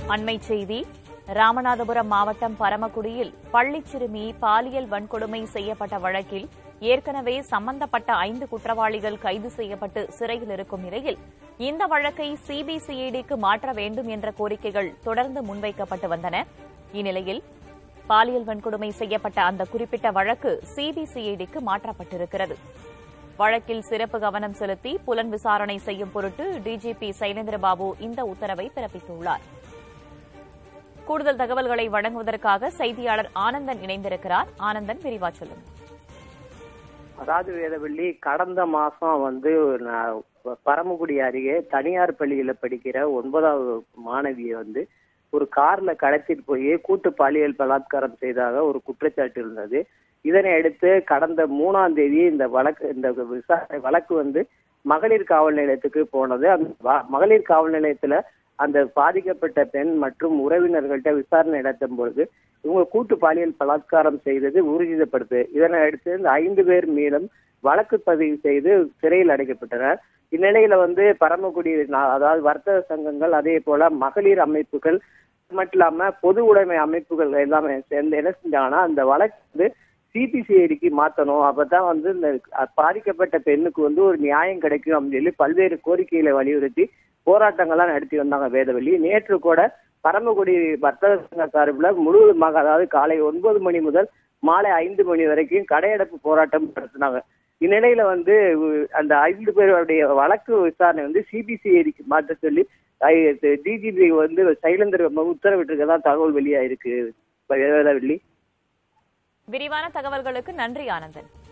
அண்மைச் செய்தி ராமநாதபுரம் மாவட்டம் பரமக்குடியில் பள்ளிச் சிறுமி பாலியல் வன்கொடுமை செய்யப்பட்ட வழக்கில் ஏற்கனவே சம்பந்தப்பட்ட ஐந்து குற்றவாளிகள் கைது செய்யப்பட்டு சிறையில் இருக்கும் நிலையில் இந்த வழக்கை சிபிசிஐடிக்கு மாற்ற வேண்டும் என்ற கோரிக்கைகள் தொடர்ந்து முன்வைக்கப்பட்டு வந்தன இந்நிலையில் பாலியல் வன்கொடுமை செய்யப்பட்ட அந்த குறிப்பிட்ட வழக்கு சிபிசிஐடிக்கு மாற்றப்பட்டிருக்கிறது வழக்கில் சிறப்பு கவனம் செலுத்தி புலன் விசாரணை செய்யும் பொருட்டு டிஜிபி சைலேந்திரபாபு இந்த உத்தரவை பிறப்பித்துள்ளார் கூடுதல் தகவல்களை வழங்குவதற்காக செய்தியாளர் ஆனந்தன் இணைந்திருக்கிறார் ஆனந்தன் விரிவா சொல்லும் அதாவது வேதவள்ளி கடந்த மாசம் வந்து நான் பரமக்குடி அருகே தனியார் பள்ளியில படிக்கிற ஒன்பதாவது மாணவியை வந்து ஒரு கார்ல கடத்திட்டு போய் கூட்டு பாலியல் பலாத்காரம் செய்தாக ஒரு குற்றச்சாட்டு இருந்தது இதனை அடுத்து கடந்த மூணாம் தேதி இந்த வழக்கு இந்த விசாரணை வழக்கு வந்து மகளிர் காவல் நிலையத்துக்கு போனது அந்த வ- மகளிர் காவல் நிலையத்துல அந்த பாதிக்கப்பட்ட பெண் மற்றும் உறவினர்கள்ட்ட விசாரணை நடத்தும் பொழுது இவங்க கூட்டு பாலியல் பலாத்காரம் செய்தது உறுதிப்படுத்து இதனை அடுத்து இந்த ஐந்து பேர் மீதும் வழக்கு பதிவு செய்து சிறையில் அடைக்கப்பட்டனர் இந்நிலையில வந்து பரமக்குடி நா- அதாவது வர்த்தக சங்கங்கள் அதே போல மகளிர் அமைப்புகள் அது மட்டும் இல்லாம பொது உடைமை அமைப்புகள் எல்லாமே சேர்ந்து என்ன செஞ்சாங்கன்னா அந்த வழக்கு வந்து சிபிசிஐடிக்கு மாத்தணும் அப்பதான் வந்து இந்த பாதிக்கப்பட்ட பெண்ணுக்கு வந்து ஒரு நியாயம் கிடைக்கும் அப்படின்னு சொல்லி பல்வேறு கோரிக்கைகளை வலியுறுத்தி போராட்டங்கள்லாம் நடத்தி வந்தாங்க வேதவள்ளி நேற்று கூட பரமக்குடி வர்த்தக சங்க சார்பில் முழுவதுமாக அதாவது காலை ஒன்பது மணி முதல் மாலை ஐந்து மணி வரைக்கும் கடையடைப்பு போராட்டம் நடத்தினாங்க இந்நிலையில வந்து உ- அந்த ஐந்து பேருடைய வழக்கு விசாரணை வந்து சிபிசிஐடிக்கு மாற்ற சொல்லி டிஜிபி வந்து சைலேந்தர் உத்தரவிட்டிருக்கதா தகவல் வெளியாயிருக்கு வேதவள்ளி விரிவான தகவல்களுக்கு நன்றி ஆனந்தன்